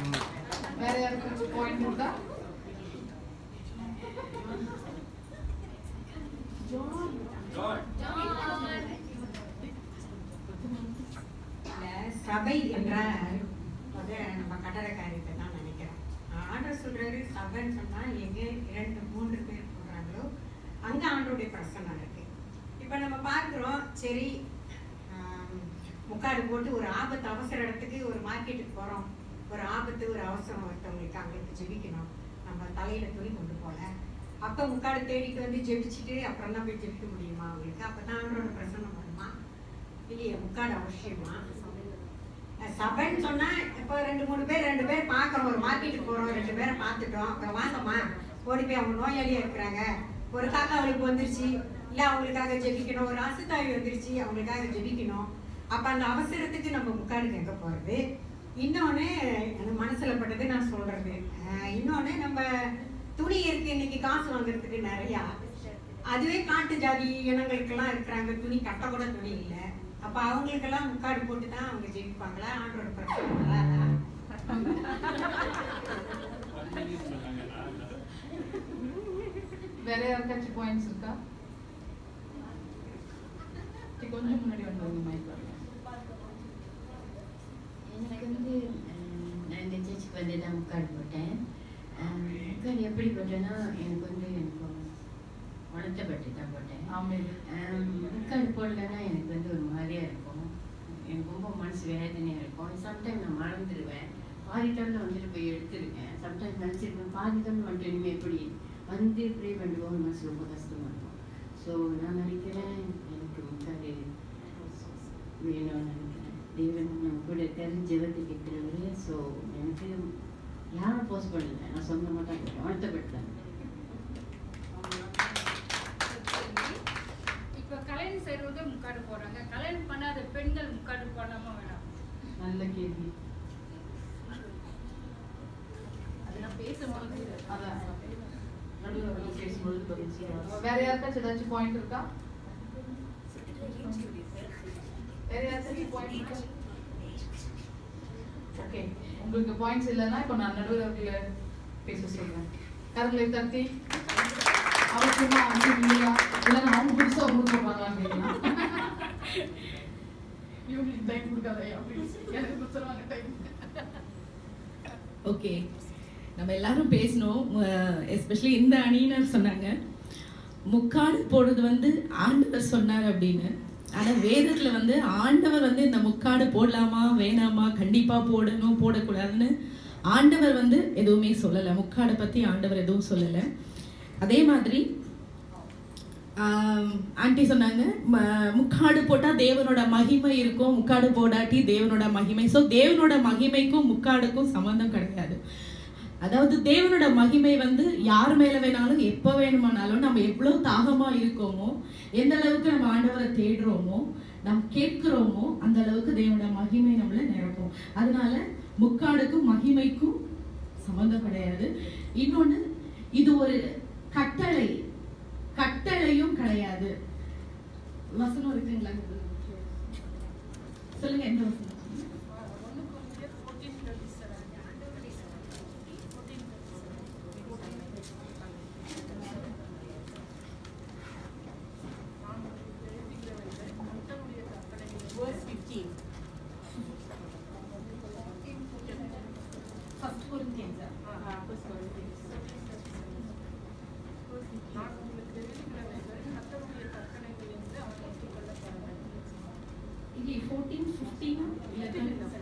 வேற யாருக்காச்சும் பாயிண்ட் இருக்கா இல்ல, சபை என்றால் அது நம்ம கட்டட காரியத்தை தான் நினைக்கிறேன் ஆண்டர் சொல்றாரு சபைன்னு சொன்னா எங்க இரண்டு மூன்று பேர் போடுறாங்களோ அங்க ஆண்டருடைய பிரசனம் இருக்கு இப்ப நம்ம பார்க்கிறோம் சரி ஆம், முக்காடு போட்டு ஒரு ஆபத்து அவசர இடத்துக்கு ஒரு மார்க்கெட்டுக்கு போறோம் ஒரு ஆபத்து ஒரு அவசரம் ஒருத்தவங்களுக்கு அவங்களுக்கு ஜெபிக்கணும் நம்ம தலையில துணி கொண்டு போல அப்ப முக்காடு தேடிட்டு வந்து ஜெபிச்சுட்டு அப்புறம் தான் போய் ஜெபிக்க முடியுமா அவங்களுக்கு அப்பதான் ஆண்டரோட பிரசனம் வருமா இல்லையே முக்காடு அவசியமா அஹ் சபைன்னு சொன்னா இப்போ ரெண்டு மூணு பேர் ரெண்டு பேர் பார்க்குறோம் ஒரு மார்க்கெட்டுக்கு போறோம் ரெண்டு பேரை பார்த்துட்டோம் அப்புறம் வாங்கம்மா ஓடி போய் அவங்க நோயாளியா இருக்கிறாங்க ஒரு காக்கா அவளுக்கு வந்துருச்சு இல்ல அவங்களுக்காக ஜெபிக்கணும் ஒரு அசுத்தாவி வந்துருச்சு அவங்களுக்காக ஜெபிக்கணும் அப்ப அந்த அவசரத்துக்கு நம்ம முக்காடுக்கு எங்க போறது இன்னொன்னு எனக்கு மனசுல பட்டது நான் சொல்றது அஹ் இன்னொன்னு நம்ம துணி இருக்கு இன்னைக்கு காசு வாங்குறதுக்கு நிறையா அதுவே காட்டு ஜாதி இனங்களுக்கெல்லாம் இருக்கிறாங்க துணி கட்ட கூட துணி இல்ல அப்ப அவங்களுக்கெல்லாம் முக்காடு போட்டு தான் அவங்க ஜெயிப்பாங்களா ஆண்டோட பிரச்சனை வேற யாருக்காச்சும் பாயிண்ட்ஸ் இருக்கா சரி, கொஞ்சம் முன்னாடி வந்து மைக் எனக்கு வந்து ஹம், நான் இந்த சர்ச்சுக்கு வந்து தான் முக்காடு போட்டேன் ஹம், முக்காடு எப்படி போட்டேன்னா எனக்கு வந்து எனக்கு உணர்த்தப்பட்டு தான் போட்டேன் ஆமாம் ஹம், முக்காடு போடலன்னா எனக்கு வந்து ஒரு மாதிரியா இருக்கும் எனக்கு ரொம்ப மனசு வேதனையா இருக்கும் சம்டைம் நான் மறந்துடுவேன் பாதி டைம்ல வந்துட்டு போய் எடுத்துருக்கேன் சம்டைம் நினச்சிருப்பேன் பாதி டைம் வந்துட்டு இனிமேல் எப்படி வந்து ப்ரே பண்ணுவோம் மனசு ரொம்ப கஷ்டமா இருக்கும் ஸோ நான் நினைக்கிறேன் எனக்கு முக்காடு வேணும்னு நினைக்கிறேன் தேவன் நம்ம கூட இருக்காரு ஜெபத்தை கேட்கிறவரு ஸோ எனக்கு யாரும் போஸ்ட் பண்ணல நான் சொந்த மாட்டேன் உணர்த்தப்பட்டேன் இப்ப கல்யாணம் செய்யறது முக்காடு போடுறாங்க கல்யாணம் பண்ணாத பெண்கள் முக்காடு போடாம வேணாம் நல்ல கேள்வி அது நான் பேசும்போது அதான் நடுவில் வந்து பேசும்போது பதில் சொல்லுவாங்க. வேற யாருக்காச்சும் ஏதாச்சும் பாயிண்ட் இருக்கா வேற யாருக்காச்சும் பாயிண்ட் இருக்கா ஓகே உங்களுக்கு பாயிண்ட்ஸ் இல்லைன்னா இப்போ நான் நடுவில் பேச சொல்றேன் கரங்களை தட்டி அவசியமா வந்து இல்லையா இல்லைன்னா அவங்க புதுசாக உங்களுக்கு போடுறாங்களான்னு கேட்கலாம் இவங்களுக்கு டைம் கொடுக்காதயா அப்படின்னு எனக்கு கொடுத்துருவாங்க டைம் ஓகே நம்ம எல்லாரும் பேசணும் எஸ்பெஷலி இந்த அணியினர் சொன்னாங்க முக்காடு போடுறது வந்து ஆண்டவர் சொன்னார் அப்படின்னு ஆனா வேதத்துல வந்து ஆண்டவர் வந்து இந்த முக்காடு போடலாமா வேணாமா கண்டிப்பா போடணும் போடக்கூடாதுன்னு ஆண்டவர் வந்து எதுவுமே சொல்லலை முக்காடை பத்தி ஆண்டவர் எதுவும் சொல்லலை அதே மாதிரி ஆம், ஆண்டி சொன்னாங்க ம- முக்காடு போட்டா தேவனோட மகிமை இருக்கும் முக்காடு போடாட்டி தேவனோட மகிமை ஸோ தேவனோட மகிமைக்கும் முக்காடுக்கும் சம்பந்தம் கிடையாது அதாவது தேவனோட மகிமை வந்து யார் மேல வேணாலும் எப்போ வேணுமானாலும் நம்ம எவ்வளவு தாகமா இருக்கோமோ எந்த அளவுக்கு நம்ம ஆண்டவரை தேடுறோமோ நாம் கேட்கிறோமோ அந்த அளவுக்கு தேவனோட மகிமை நம்மள நிரப்பும் அதனால முக்காடுக்கும் மகிமைக்கும் சம்பந்தம் கிடையாது இன்னொன்னு இது ஒரு கட்டளை கட்டளையும் கிடையாது வசனம் இருக்குங்களா சொல்லுங்க எந்த வசனம் ஃபர்ஸ்ட் கொரிந்தியன்ஸ் இங்கே 14 15 இல்ல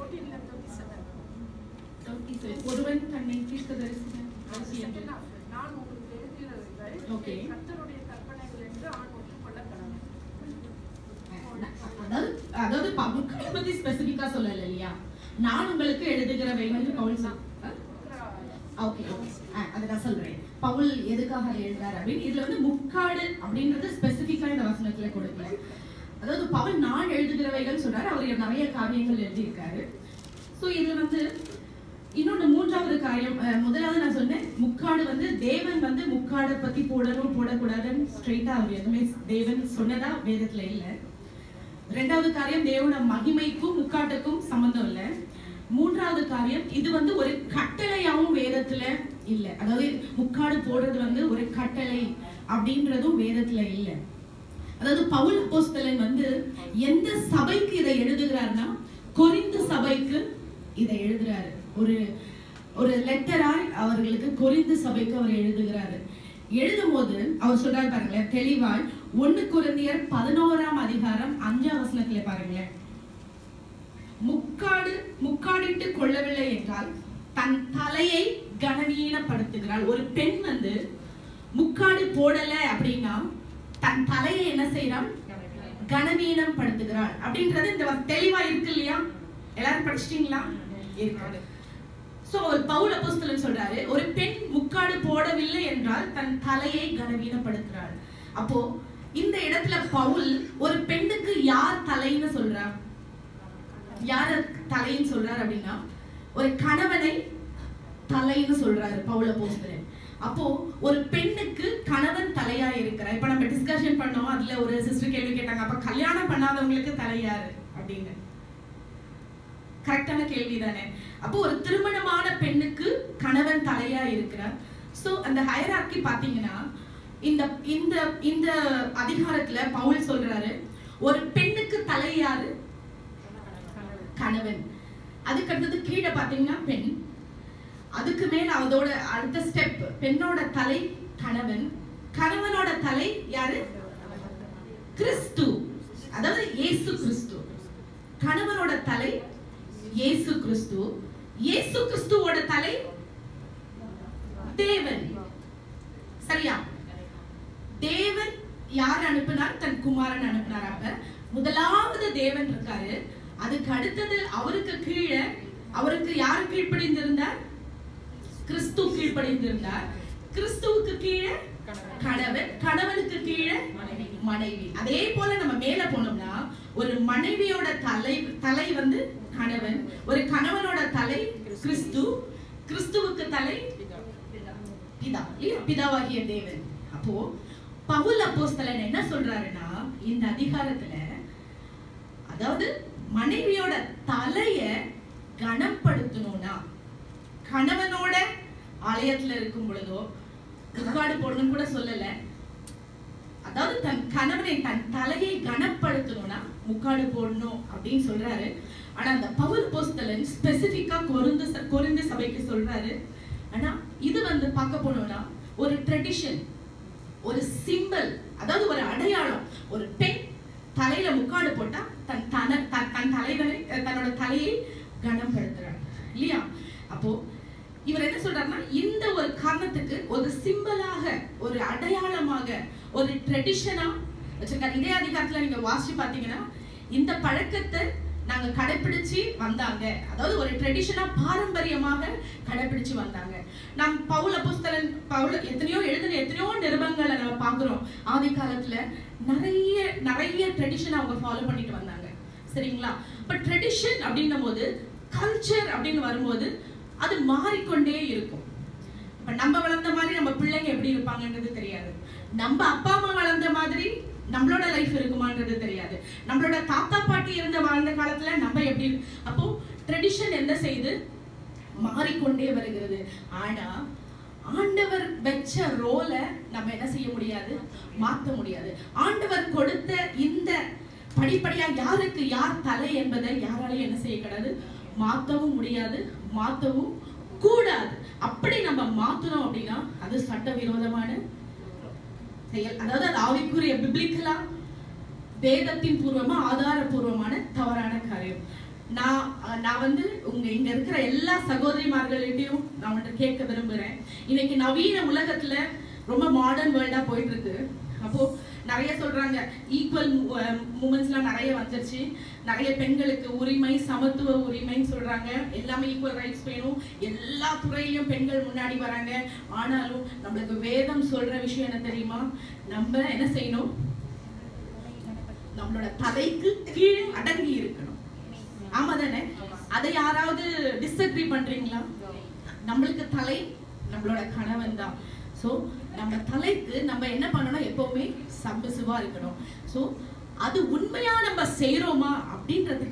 37 ஒருவன் தன்னை தீர்க்கதரிசின என்று நான் உங்களுக்கு எழுதுகிறவர்கள் Okay. கர்த்தருடைய கற்பனைகள் என்று ஆண் ஒற்றுக்கொள்ள கடவுள் அதாவது அதாவது பவுல் பத்தி ஸ்பெசிபிக்கா சொல்லல இல்லையா நான் உங்களுக்கு எழுதுகிறவைகள் பவுல் சொல் ஓகே அதை நான் சொல்றேன் பவுல் எதுக்காக அதை எழுதுறாரு அப்படின்னு இதுல வந்து முக்காடு அப்படின்றது ஸ்பெசிபிக்கா இந்த வசனத்துல கொடுக்கல அதாவது பவுல் நான் எழுதுகிறவைகள் சொல்றாரு அவர் நிறைய காரியங்கள் எழுதியிருக்காரு ஸோ இதுல வந்து இன்னொன்று மூன்றாவது காரியம் அஹ், முதலாவது நான் சொன்னேன் முக்காடு வந்து தேவன் வந்து முக்காடை பத்தி போடணும் போடக்கூடாதுன்னு ஸ்ட்ரெயிட்டா அவர் எதுவுமே தேவன் சொன்னதா வேதத்துல இல்லை ரெண்டாவது காரியம் தேவனோட மகிமைக்கும் முக்காட்டுக்கும் சம்பந்தம் இல்லை மூன்றாவது காரியம் இது வந்து ஒரு கட்டளையாவும் வேதத்துல இல்ல அதாவது முக்காடு போடுறது வந்து ஒரு கட்டளை அப்படின்றதும் வேதத்துல இல்ல அதாவது பவுல் அப்போஸ்தலன் வந்து எந்த சபைக்கு இதை எழுதுகிறார்னா கொரிந்து சபைக்கு இதை எழுதுறாரு ஒரு ஒரு லெட்டராய் அவர்களுக்கு கொரிந்து சபைக்கு அவர் எழுதுகிறாரு எழுதும் போது அவர் சொல்றாரு பாருங்களேன் தெளிவாய் ஒண்ணு குருந்தியர் பதினோராம் அதிகாரம் அஞ்சாம் வசனத்துல பாருங்களேன் முக்காடு முக்காடிட்டு கொள்ளவில்லை என்றால் தன் தலையை கனவீனப்படுத்துகிறாள் ஒரு பெண் வந்து முக்காடு போடல அப்படின்னா தன் தலையை என்ன செய்யறான் கனவீனம் படுத்துகிறாள் அப்படின்றது இந்த வ- தெளிவா இருக்கு இல்லையா எல்லாரும் படிச்சிட்டீங்களா இருக்காது சோ ஒரு பவுல் அப்போஸ்தலன் சொல்றாரு ஒரு பெண் முக்காடு போடவில்லை என்றால் தன் தலையை கனவீனப்படுத்துகிறாள் அப்போ இந்த இடத்துல பவுல் ஒரு பெண்ணுக்கு யார் தலைன்னு சொல்றார் யார தலைன்னு சொல்றாரு அப்படின்னா ஒரு கணவனை தலைன்னு சொல்றாரு பவுல போஸ்தரன் அப்போ ஒரு பெண்ணுக்கு கணவன் தலையா இருக்கிறார் இப்ப நம்ம டிஸ்கஷன் பண்ணோம் அதுல ஒரு சிஸ்டர் கேள்வி கேட்டாங்க அப்ப கல்யாணம் பண்ணாதவங்களுக்கு தலை யாரு அப்படின்னு கரெக்டான கேள்வி தானே அப்போ ஒரு திருமணமான பெண்ணுக்கு கணவன் தலையா இருக்கிறார் சோ அந்த ஹயரார்கி பாத்தீங்கன்னா இந்த இந்த இந்த அதிகாரத்துல பவுல் சொல்றாரு ஒரு பெண்ணுக்கு தலை யாரு கணவன் அதுக்கு அடுத்தது கீழே பாத்தீங்கன்னா பெண் அதுக்கு மேல அதோட அடுத்த ஸ்டெப் பெண்ணோட தலை கணவன் கணவனோட தலை யாரு கிறிஸ்து அதாவது இயேசு கிறிஸ்து கணவனோட தலை இயேசு கிறிஸ்து இயேசு கிறிஸ்துவோட தலை தேவன் சரியா தேவன் யார் அனுப்பினார் தன் குமாரன் அனுப்பினார் அப்ப முதலாவது தேவன் இருக்காரு அதுக்கு அடுத்தது அவருக்கு கீழே அவருக்கு யார் கீழ்ப்படிந்திருந்தார் கிறிஸ்து கீழ்ப்படிந்திருந்தார் கிறிஸ்துவுக்கு கீழே கணவன் கணவனுக்கு கீழே மனைவி அதே போல நம்ம மேல போனோம்னா ஒரு மனைவியோட தலை தலை வந்து கணவன் ஒரு கணவனோட தலை கிறிஸ்து கிறிஸ்துவுக்கு தலை பிதா இல்லையா பிதாவாகிய தேவன் அப்போ பவுல் அப்போஸ்தலன் என்ன சொல்றாருன்னா இந்த அதிகாரத்துல அதாவது மனைவியோட தலைய கனப்படுத்தணும்னா கணவனோட ஆலயத்துல இருக்கும் பொழுதோ முக்காடு போடணும்னு கூட சொல்லல அதாவது தன் கணவனை தன் தலையை கனப்படுத்தணும்னா முக்காடு போடணும் அப்படின்னு சொல்றாரு ஆனா அந்த பவுல் போஸ்தலன் ஸ்பெசிபிக்கா கொருந்து ச- கொரிந்து சபைக்கு சொல்றாரு ஆனா இது வந்து பார்க்க போனோம்னா ஒரு ட்ரெடிஷன் ஒரு சிம்பல் அதாவது ஒரு அடையாளம் ஒரு பெண் தலையில முக்காடு போட்டா தன் தன தன் தன் தலைவனை அஹ் தன்னோட தலையை கனப்படுத்துறாள் இல்லையா அப்போ இவர் என்ன சொல்றாருன்னா இந்த ஒரு காரணத்துக்கு ஒரு சிம்பலாக ஒரு அடையாளமாக ஒரு ட்ரெடிஷனா வச்சிருக்காரு இதே அதிகாரத்துல நீங்க வாசிச்சு பாத்தீங்கன்னா இந்த பழக்கத்தை நாங்க கடைபிடிச்சு வந்தாங்க அதாவது ஒரு ட்ரெடிஷனா பாரம்பரியமாக கடைபிடிச்சு வந்தாங்க நம் பவுல புஸ்தலன் பவுல எத்தனையோ எழுதின எத்தனையோ நிருபங்களை நம்ம பாக்குறோம் ஆதி காலத்துல நிறைய நிறைய ட்ரெடிஷன் அவங்க ஃபாலோ பண்ணிட்டு வந்தாங்க சரிங்களா பட் ட்ரெடிஷன் அப்படின்னும் போது கல்ச்சர் அப்படின்னு வரும்போது அது மாறிக்கொண்டே இருக்கும் இப்ப நம்ம வளர்ந்த மாதிரி நம்ம பிள்ளைங்க எப்படி இருப்பாங்கன்றது தெரியாது நம்ம அப்பா அம்மா வளர்ந்த மாதிரி நம்மளோட லைஃப் இருக்குமான்றது தெரியாது நம்மளோட தாத்தா பாட்டி இருந்த வாழ்ந்த காலத்துல நம்ம எப்படி இரு- அப்போ ட்ரெடிஷன் என்ன செய்யுது மாறிக்கொண்டே வருகிறது ஆனா ஆண்டவர் வச்ச ரோல நம்ம என்ன செய்ய முடியாது மாத்த முடியாது ஆண்டவர் கொடுத்த இந்த படிப்படியா யாருக்கு யார் தலை என்பதை யாராலையும் என்ன செய்ய கிடையாது மாத்தவும் முடியாது மாத்தவும் கூடாது அப்படி நம்ம மாத்தணும் அப்படின்னா அது சட்டவிரோதமான செயல் அதாவது அது ஆவிக்குரிய பிப்ளிக்கலா வேதத்தின் பூர்வமா ஆதாரபூர்வமான தவறான காரியம் நான் அஹ், நான் வந்து உங்க இங்க இருக்கிற எல்லா சகோதரிமார்களிட்டையும் நான் உங்கள்ட்ட கேட்க விரும்புறேன் இன்னைக்கு நவீன உலகத்துல ரொம்ப மாடர்ன் வேர்ல்டா போயிட்டு இருக்கு அப்போ நிறைய சொல்றாங்க ஈக்குவல் மூமெண்ட்ஸ்லாம் நிறைய வந்துருச்சு நிறைய பெண்களுக்கு உரிமை சமத்துவ உரிமைன்னு சொல்றாங்க எல்லாமே ஈக்குவல் ரைட்ஸ் வேணும் எல்லா துறையிலும் பெண்கள் முன்னாடி வராங்க ஆனாலும் நம்மளுக்கு வேதம் சொல்ற விஷயம் என்ன தெரியுமா நம்ம என்ன செய்யணும் நம்மளோட தலைக்கு கீழே அடங்கி இருக்கணும் ஆமா தானே அதை யாராவது டிஸ்அக்ரி பண்றீங்களா நம்மளுக்கு தலை நம்மளோட கணவன் தான் ஸோ நம்ம தலைக்கு நம்ம என்ன பண்ணணும் எப்பவுமே சம்பசுவா இருக்கணும் ஸோ அது உண்மையா நம்ம செய்றோமா அப்படின்றதுக்கு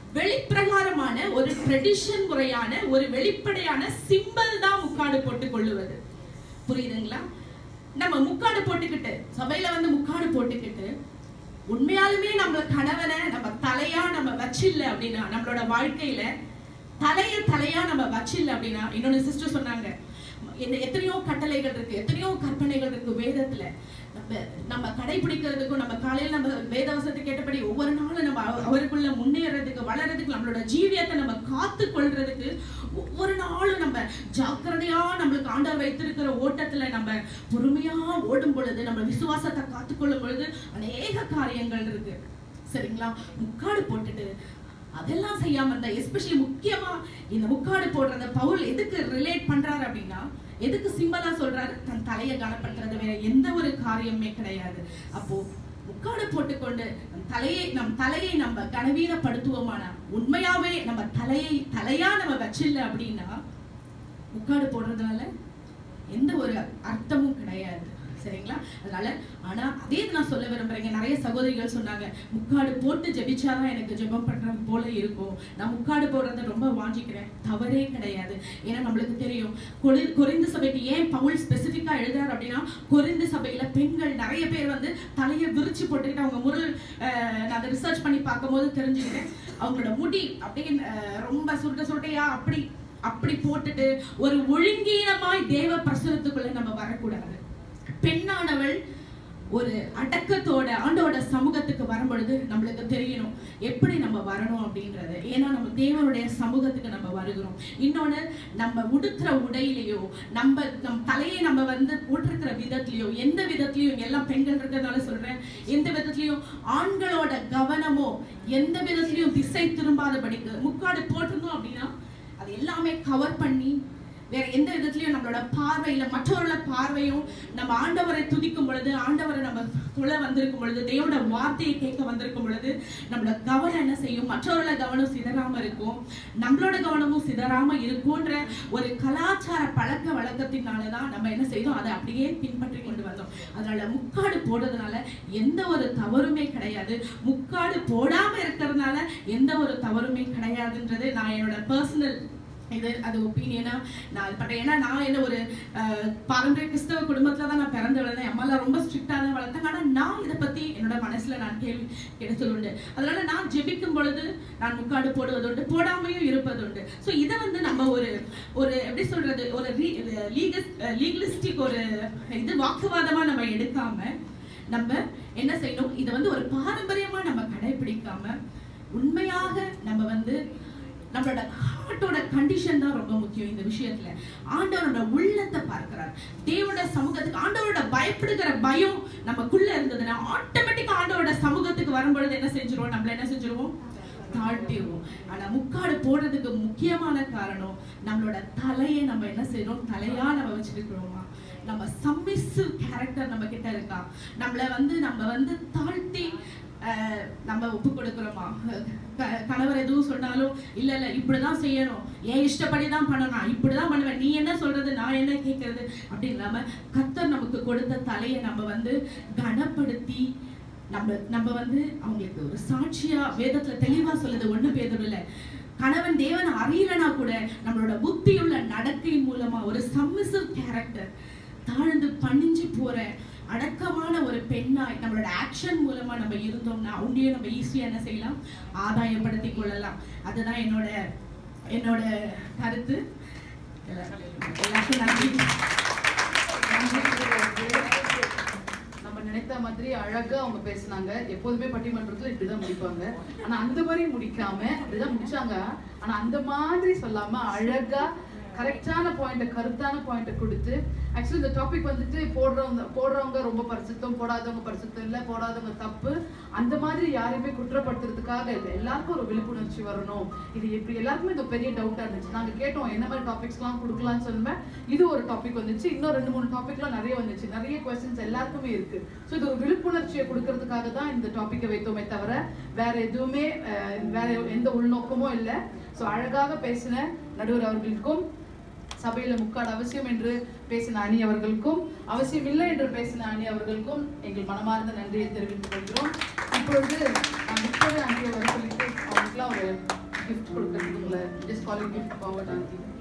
வெளிப்பிரகாரமான ஒரு ட்ரெடிஷன் முறையான ஒரு வெளிப்படையான சிம்பல் தான் முக்காடு போட்டுக் கொள்ளுவது புரியுதுங்களா நம்ம முக்காடு போட்டுக்கிட்டு சபையில வந்து முக்காடு போட்டுக்கிட்டு உண்மையாலுமே நம்ம கணவனை நம்ம தலையா நம்ம வச்சில்ல அப்படின்னா நம்மளோட வாழ்க்கையில தலைய தலையா நம்ம வச்சில்ல அப்படின்னா இன்னொன்னு சிஸ்டர் சொன்னாங்க என்ன எத்தனையோ கட்டளைகள் இருக்கு எத்தனையோ கற்பனைகள் இருக்கு வேதத்துல நம்ம நம்ம கடைபிடிக்கிறதுக்கும் நம்ம காலையில நம்ம வேதவசத்தை கேட்டபடி ஒவ்வொரு நாளும் நம்ம அவ- அவருக்குள்ள முன்னேறதுக்கு வளர்றதுக்கு நம்மளோட ஜீவியத்தை நம்ம காத்து கொள்றதுக்கு ஒவ்வொரு நாளும் நம்ம ஜாக்கிரதையா நம்மளுக்கு ஆண்டவர் வைத்திருக்கிற ஓட்டத்துல நம்ம பொறுமையா ஓடும் பொழுது நம்ம விசுவாசத்தை காத்துக்கொள்ளும் பொழுது அநேக காரியங்கள் இருக்கு சரிங்களா முக்காடு போட்டுட்டு அதெல்லாம் செய்யாம இருந்தா எஸ்பெஷலி முக்கியமா இந்த முக்காடு போடுறத பவுல் எதுக்கு ரிலேட் பண்றாரு அப்படின்னா எதுக்கு சிம்பலா சொல்றாரு தன் தலையை கனப்படுத்துறது வேற எந்த ஒரு காரியமே கிடையாது அப்போ முக்காடு போட்டுக்கொண்டு நம் தலையை நம் தலையை நம்ம கனவீனப்படுத்துவோமானா உண்மையாவே நம்ம தலையை தலையா நம்ம வச்சில்ல அப்படின்னா முக்காடு போடுறதுனால எந்த ஒரு அர்த்தமும் கிடையாது சரிங்களா அதனால ஆனா அதே இது நான் சொல்ல விரும்புறேங்க நிறைய சகோதரிகள் சொன்னாங்க முக்காடு போட்டு ஜெபிச்சாதான் எனக்கு ஜெபம் பண்றது போல இருக்கும் நான் முக்காடு போடுறத ரொம்ப வாஞ்சிக்கிறேன் தவறே கிடையாது ஏன்னா நம்மளுக்கு தெரியும் கொரி கொரிந்து சபைக்கு ஏன் பவுல் ஸ்பெசிஃபிக்கா எழுதுறாரு அப்படின்னா கொரிந்து சபையில பெண்கள் நிறைய பேர் வந்து தலையை விரிச்சு போட்டுக்கிட்டு அவங்க முருள் அஹ், நான் அதை ரிசர்ச் பண்ணி பார்க்கும்போது தெரிஞ்சுக்கிட்டேன் அவங்களோட முடி அப்படியே அஹ், ரொம்ப சுருட்ட சுருட்டையா அப்படி அப்படி போட்டுட்டு ஒரு ஒழுங்கீனமாய் தேவ பிரசுரத்துக்குள்ள நம்ம வரக்கூடாது பெண்ணானவள் ஒரு அடக்கத்தோட ஆண்டோட சமூகத்துக்கு வரும்பொழுது நம்மளுக்கு தெரியணும் எப்படி நம்ம வரணும் அப்படின்றது ஏன்னா நம்ம தேவனுடைய சமூகத்துக்கு நம்ம வருகிறோம் இன்னொன்னு நம்ம உடுத்துற உடையிலையோ நம்ம நம் தலையை நம்ம வந்து போட்டிருக்கிற விதத்திலையோ எந்த விதத்திலையும் இங்க எல்லாம் பெண்கள் இருக்கிறதுனால சொல்றேன் எந்த விதத்திலையும் ஆண்களோட கவனமோ எந்த விதத்திலையும் திசை திரும்பாதபடிக்கு முக்காடு போட்டிருந்தோம் அப்படின்னா அது எல்லாமே கவர் பண்ணி வேற எந்த விதத்திலையும் நம்மளோட பார்வையில மற்றவர்கள பார்வையும் நம்ம ஆண்டவரை துதிக்கும் பொழுது ஆண்டவரை நம்ம துள வந்திருக்கும் பொழுது தேவனோட வார்த்தையை கேட்க வந்திருக்கும் பொழுது நம்மளோட கவனம் என்ன செய்யும் மற்றவர்கள கவனம் சிதறாம இருக்கும் நம்மளோட கவனமும் சிதறாம இருக்கும்ன்ற ஒரு கலாச்சார பழக்க வழக்கத்தினாலதான் நம்ம என்ன செய்தோம் அதை அப்படியே பின்பற்றி கொண்டு வந்தோம் அதனால முக்காடு போடுறதுனால எந்த ஒரு தவறுமே கிடையாது முக்காடு போடாம இருக்கிறதுனால எந்த ஒரு தவறுமே கிடையாதுன்றது நான் என்னோட பர்சனல் இது அது ஒப்பீனியனா நான் இது பண்றேன் ஏன்னா நான் என்ன ஒரு அஹ், பாரம்பரிய கிறிஸ்தவ குடும்பத்துல தான் நான் பிறந்து வளர்ந்தேன் அம்மாலாம் ரொம்ப ஸ்ட்ரிக்டா தான் வளர்த்தாங்க ஆனா நான் இதை பத்தி என்னோட மனசுல நான் கேள்வி கிடைச்சது உண்டு அதனால நான் ஜெபிக்கும் பொழுது நான் முக்காடு போடுவதுண்டு போடாமையும் இருப்பதுண்டு ஸோ இதை வந்து நம்ம ஒரு ஒரு எப்படி சொல்றது ஒரு லீகலிஸ்டிக் ஒரு இது வாக்குவாதமா நம்ம எடுக்காம நம்ம என்ன செய்யணும் இதை வந்து ஒரு பாரம்பரியமா நம்ம கடைபிடிக்காம உண்மையாக நம்ம வந்து நம்மளோட ஹார்ட்டோட கண்டிஷன் தான் ரொம்ப முக்கியம் இந்த விஷயத்துல ஆண்டவர் நம்ம உள்ளத்தை பார்க்கிறார் தேவனோட சமூகத்துக்கு ஆண்டவரோட பயப்படுகிற பயம் நமக்குள்ள இருந்ததுன்னா ஆட்டோமேட்டிக்கா ஆண்டவரோட சமூகத்துக்கு வரும்பொழுது என்ன செஞ்சிருவோம் நம்மள என்ன செஞ்சிருவோம் தாழ்த்திடுவோம் ஆனா முக்காடு போடுறதுக்கு முக்கியமான காரணம் நம்மளோட தலையை நம்ம என்ன செய்யறோம் தலையா நம்ம வச்சிருக்கிறோமா நம்ம சம்மிசிவ் கேரக்டர் நம்ம கிட்ட இருக்கா நம்மள வந்து நம்ம வந்து தாழ்த்தி அஹ், நம்ம ஒப்பு கொடுக்குறோமா க- கணவர் எதுவும் சொன்னாலும் இல்ல இல்ல இப்படிதான் செய்யணும் என் இஷ்டப்படி தான் பண்ணணும் நான் இப்படிதான் பண்ணுவேன் நீ என்ன சொல்றது நான் என்ன கேட்கறது அப்படி இல்லாம கர்த்தர் நமக்கு கொடுத்த தலையை நம்ம வந்து கனப்படுத்தி நம்ம நம்ம வந்து அவங்களுக்கு ஒரு சாட்சியா வேதத்துல தெளிவா சொல்லுது ஒண்ணு பேதம் இல்ல கணவன் தேவன் அறியலனா கூட நம்மளோட புத்தியுள்ள நடக்கை மூலமா ஒரு சம்மிசிவ் கேரக்டர் தாழ்ந்து பணிஞ்சு போற அடக்கமான ஒரு பெண்ணாய் நம்மளோட ஆக்ஷன் மூலமா நம்ம இருந்தோம்னா அவங்களையும் நம்ம ஈஸியா என்ன செய்யலாம் ஆதாயப்படுத்திக் கொள்ளலாம் அதுதான் என்னோட என்னோட கருத்து எல்லாருக்கும் நன்றி நம்ம நினைத்த மாதிரி அழகா அவங்க பேசுனாங்க எப்போதுமே பட்டிமன்றத்துல இப்படிதான் முடிப்பாங்க ஆனா அந்த மாதிரி முடிக்காம அப்படிதான் முடிச்சாங்க ஆனா அந்த மாதிரி சொல்லாம அழகா கரெக்டான பாயிண்ட கருத்தான பாயிண்ட கொடுத்து ஆக்சுவலி இந்த டாபிக் வந்துட்டு போடுறவங்க போடுறவங்க ரொம்ப பரிசுத்தம் போடாதவங்க பரிசுத்தம் இல்ல போடாதவங்க தப்பு அந்த மாதிரி யாரையுமே குற்றப்படுத்துறதுக்காக இல்லை எல்லாருக்கும் ஒரு விழிப்புணர்ச்சி வரணும் இது இப்படி எல்லாருக்குமே இது பெரிய டவுட்டா இருந்துச்சு நாங்க கேட்டோம் என்ன மாதிரி டாபிக்ஸ்லாம் கொடுக்கலாம்னு சொன்னேன் இது ஒரு டாபிக் வந்துச்சு இன்னும் ரெண்டு மூணு டாபிக்லாம் நிறைய வந்துச்சு நிறைய கொஸ்டின்ஸ் எல்லாருக்குமே இருக்கு ஸோ இது ஒரு விழிப்புணர்ச்சியை கொடுக்கறதுக்காக தான் இந்த டாபிக்கை வைத்தோமே தவிர வேற எதுவுமே அஹ், வேற எந்த உள்நோக்கமும் இல்லை ஸோ அழகாக பேசின நடுவர் அவர்களுக்கும் சபையில முக்காடு அவசியம் என்று பேசின அணி அவர்களுக்கும் அவசியம் இல்லை என்று பேசின அணி அவர்களுக்கும் எங்கள் மனமார்ந்த நன்றியை தெரிவித்துக் கொள்கிறோம் இப்பொழுது நான் முப்பது அணியை வர சொல்லிட்டு அவங்களுக்கு ஆக்சுவலாக ஒரு கிஃப்ட் கொடுக்குறதுக்கு உங்களை ஜஸ்ட் காலிங் கிஃப்ட் ஃபார்வர்ட் ஆகி